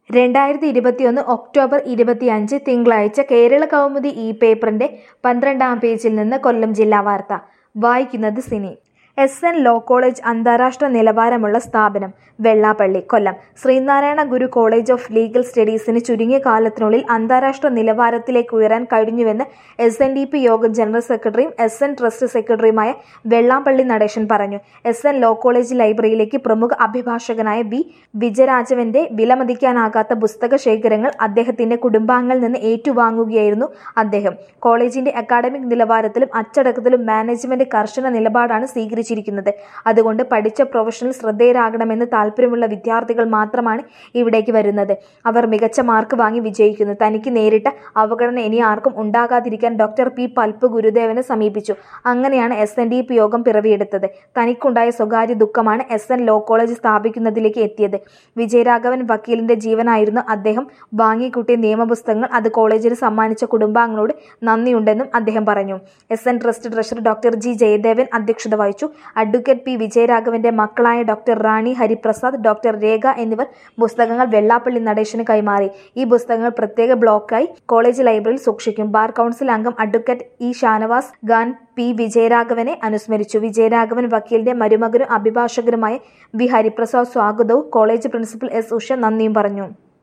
രണ്ടായിരത്തി ഇരുപത്തിയൊന്ന് ഒക്ടോബർ ഇരുപത്തിയഞ്ച് തിങ്കളാഴ്ച കേരള കൗമുദി ഈ പേപ്പറിന്റെ പന്ത്രണ്ടാം പേജിൽ നിന്ന് കൊല്ലം ജില്ലാ വാർത്ത വായിക്കുന്നത് Sini S N law college അന്താരാഷ്ട്ര നിലവാരമുള്ള സ്ഥാപനം Vellappally Kollam Sreenarayana Guru college of legal സ്റ്റഡീസിന് ചുരുങ്ങിയ കാലത്തിനുള്ളിൽ അന്താരാഷ്ട്ര നിലവാരത്തിലേക്ക് ഉയരാൻ കഴിഞ്ഞുവെന്ന് എസ് എൻ ഡി പി യോഗം ജനറൽ സെക്രട്ടറിയും എസ് എൻ ട്രസ്റ്റ് സെക്രട്ടറിയുമായ വെള്ളാപ്പള്ളി നടേശൻ പറഞ്ഞു എസ് എൻ ലോ കോളേജ് ലൈബ്രറിയിലേക്ക് പ്രമുഖ അഭിഭാഷകനായ വി വിജയരാജവന്റെ വിലമതിക്കാനാകാത്ത പുസ്തക ശേഖരങ്ങൾ അദ്ദേഹത്തിന്റെ കുടുംബാംഗങ്ങളിൽ നിന്ന് ഏറ്റുവാങ്ങുകയായിരുന്നു അദ്ദേഹം കോളേജിന്റെ അക്കാഡമിക് നിലവാരത്തിലും അച്ചടക്കത്തിലും മാനേജ്മെന്റ് കർശന നിലപാടാണ് സ്വീകരിച്ചിരിക്കുന്നത് അതുകൊണ്ട് പഠിച്ച പ്രൊഫഷണൽ ശ്രദ്ധേയരാകണമെന്ന് താല്പര്യമുള്ള വിദ്യാർത്ഥികൾ മാത്രമാണ് ഇവിടേക്ക് വരുന്നത് അവർ മികച്ച മാർക്ക് വാങ്ങി വിജയിക്കുന്നു തനിക്ക് നേരിട്ട അവഗണന ഇനി ആർക്കും ഉണ്ടാകാതിരിക്കാൻ ഡോക്ടർ പി പൽപ്പ് ഗുരുദേവനെ സമീപിച്ചു അങ്ങനെയാണ് എസ് എൻ ഡി പി യോഗം പിറവിയെടുത്തത് തനിക്കുണ്ടായ സ്വകാര്യ ദുഃഖമാണ് എസ് എൻ ലോ കോളേജ് സ്ഥാപിക്കുന്നതിലേക്ക് എത്തിയത് വിജയരാഘവൻ വക്കീലിന്റെ ജീവനായിരുന്നു അദ്ദേഹം വാങ്ങിക്കൂട്ടിയ നിയമപുസ്തകങ്ങൾ അത് കോളേജിന് സമ്മാനിച്ച കുടുംബാംഗങ്ങളോട് നന്ദിയുണ്ടെന്നും അദ്ദേഹം പറഞ്ഞു S N trust treasurer doctor G Jayadevan അധ്യക്ഷത വഹിച്ചു അഡ്വക്കേറ്റ് പി വിജയരാഘവന്റെ മക്കളായ ഡോക്ടർ റാണി ഹരിപ്രസാദ് ഡോക്ടർ രേഖ എന്നിവർ പുസ്തകങ്ങൾ വെള്ളാപ്പള്ളി നടേശന് കൈമാറി ഈ പുസ്തകങ്ങൾ പ്രത്യേക ബ്ലോക്കായി കോളേജ് ലൈബ്രറിയിൽ സൂക്ഷിക്കും ബാർ കൗൺസിൽ അംഗം advocate E Shanavas Khan P വിജയരാഘവനെ അനുസ്മരിച്ചു വിജയരാഘവൻ വക്കീലിന്റെ മരുമകനും അഭിഭാഷകരുമായ വി ഹരിപ്രസാദ് സ്വാഗതവും കോളേജ് പ്രിൻസിപ്പൽ എസ് ഉഷ നന്ദിയും പറഞ്ഞു